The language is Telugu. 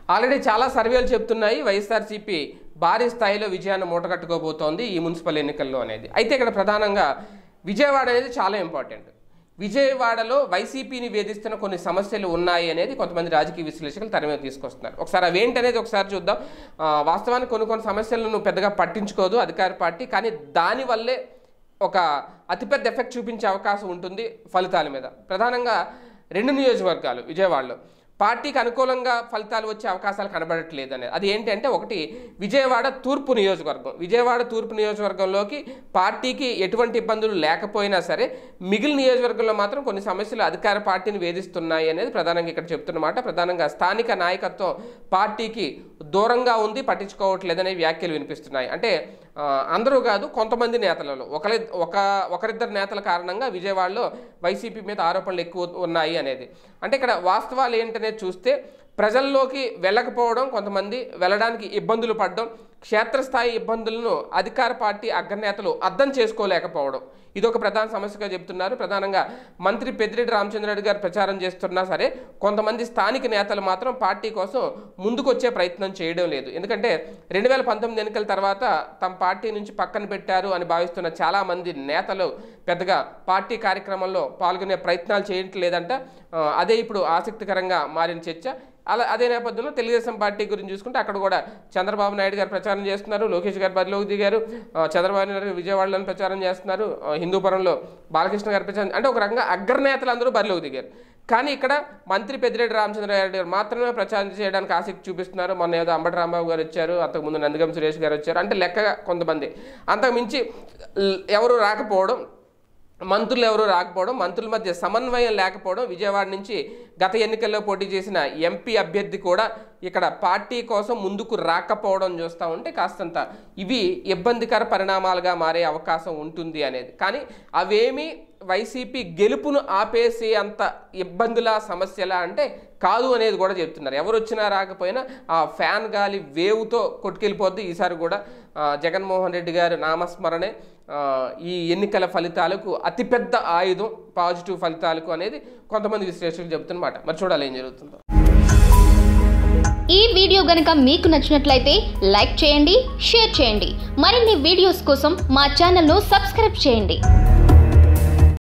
ఆల్రెడీ చాలా సర్వేలు చెప్తున్నాయి వైఎస్ఆర్సీపీ భారీ స్థాయిలో విజయాన్ని మూటగట్టుకోబోతోంది ఈ మున్సిపల్ ఎన్నికల్లో అనేది అయితే ఇక్కడ ప్రధానంగా విజయవాడ అనేది చాలా ఇంపార్టెంట్ విజయవాడలో వైసీపీని వేధిస్తున్న కొన్ని సమస్యలు ఉన్నాయి అనేది కొంతమంది రాజకీయ విశ్లేషకులు తెర మీద తీసుకొస్తున్నారు ఒకసారి అవి ఏంటనేది ఒకసారి చూద్దాం ఆ, వాస్తవానికి కొన్ని కొన్ని సమస్యలను పెద్దగా పట్టించుకోదు అధికార పార్టీ కానీ దానివల్లే ఒక అతిపెద్ద ఎఫెక్ట్ చూపించే అవకాశం ఉంటుంది ఫలితాల మీద ప్రధానంగా రెండు నియోజకవర్గాలు విజయవాడలో పార్టీకి అనుకూలంగా ఫలితాలు వచ్చే అవకాశాలు కనబడట్లేదు అనేది అది ఏంటంటే ఒకటి విజయవాడ తూర్పు నియోజకవర్గం విజయవాడ తూర్పు నియోజకవర్గంలోకి పార్టీకి ఎటువంటి ఇబ్బందులు లేకపోయినా సరే మిగిలిన నియోజకవర్గంలో మాత్రం కొన్ని సమస్యలు అధికార పార్టీని వేధిస్తున్నాయి అనేది ప్రధానంగా ఇక్కడ చెప్తున్నమాట ప్రధానంగా స్థానిక నాయకత్వం పార్టీకి దూరంగా ఉంది పట్టించుకోవట్లేదనే వ్యాఖ్యలు వినిపిస్తున్నాయి అంటే ఆ, అందరూ కాదు కొంతమంది నేతలలో ఒకరి ఒక ఒకరిద్దరు నేతల కారణంగా విజయవాడలో వైసీపీ మీద ఆరోపణలు ఎక్కువ ఉన్నాయి అనేది అంటే ఇక్కడ వాస్తవాలు ఏంటనేది చూస్తే ప్రజల్లోకి వెళ్ళకపోవడం కొంతమంది వెళ్ళడానికి ఇబ్బందులు పడడం క్షేత్రస్థాయి ఇబ్బందులను అధికార పార్టీ అగ్రనేతలు అర్థం చేసుకోలేకపోవడం ఇది ఒక ప్రధాన సమస్యగా చెప్తున్నారు ప్రధానంగా మంత్రి పెద్దిరెడ్డి రామచంద్రరెడ్డి గారు ప్రచారం చేస్తున్నా సరే కొంతమంది స్థానిక నేతలు మాత్రం పార్టీ కోసం ముందుకొచ్చే ప్రయత్నం చేయడం లేదు ఎందుకంటే రెండు వేల పంతొమ్మిది ఎన్నికల తర్వాత తమ పార్టీ నుంచి పక్కన పెట్టారు అని భావిస్తున్న చాలామంది నేతలు పెద్దగా పార్టీ కార్యక్రమంలో పాల్గొనే ప్రయత్నాలు చేయట్లేదంట ఆ, అదే ఇప్పుడు ఆసక్తికరంగా మారిన చర్చ అలా అదే నేపథ్యంలో తెలుగుదేశం పార్టీ గురించి చూసుకుంటే అక్కడ కూడా చంద్రబాబు నాయుడు గారు ప్రచారం చేస్తున్నారు లోకేష్ గారు బరిలోకి దిగారు ఆ, చంద్రబాబు నాయుడు గారు విజయవాడలో ప్రచారం చేస్తున్నారు ఆ, హిందూపురంలో బాలకృష్ణ గారు ప్రచారం అంటే ఒక రకంగా అగ్రనేతలు అందరూ బరిలోకి దిగారు కానీ ఇక్కడ మంత్రి పెద్దిరెడ్డి రామచంద్రారెడ్డి గారు మాత్రమే ప్రచారం చేయడానికి ఆసక్తి చూపిస్తున్నారు మొన్న ఏదో అంబటి రాంబాబు గారు వచ్చారు అంతకుముందు నందిగం సురేష్ గారు వచ్చారు అంటే లెక్కగా కొంతమంది అంతకు మించి ల్- ఎవరు రాకపోవడం మంత్రులు ఎవరు రాకపోవడం మంత్రుల మధ్య సమన్వయం లేకపోవడం విజయవాడ నుంచి గత ఎన్నికల్లో పోటీ చేసిన ఎంపీ అభ్యర్థి కూడా ఇక్కడ పార్టీ కోసం ముందుకు రాకపోవడం చూస్తూ ఉంటే కాస్తంత ఇవి ఇబ్బందికర పరిణామాలుగా మారే అవకాశం ఉంటుంది అనేది కానీ అవేమీ వైసీపీ గెలుపును ఆపేసే అంత ఇబ్బందుల సమస్యల అంటే కాదు అనేది కూడా చెప్తున్నారు ఎవరు వచ్చినా రాకపోయినా ఆ ఫ్యాన్ గాలి వేవుతో కొట్టుకెళ్ళిపోద్ది ఈసారి కూడా ఆ, జగన్మోహన్ రెడ్డి గారి నామస్మరణే ఆ, ఈ ఎన్నికల ఫలితాలకు అతిపెద్ద ఆయుధం పాజిటివ్ ఫలితాలకు అనేది కొంతమంది విశ్లేషకులు చెబుతున్నమాట మరి చూడాలి ఏం జరుగుతుందో ఈ వీడియో గనక మీకు నచ్చినట్లయితే లైక్ చేయండి షేర్ చేయండి మరిన్ని వీడియోస్ కోసం మా ఛానల్ను సబ్స్క్రైబ్ చేయండి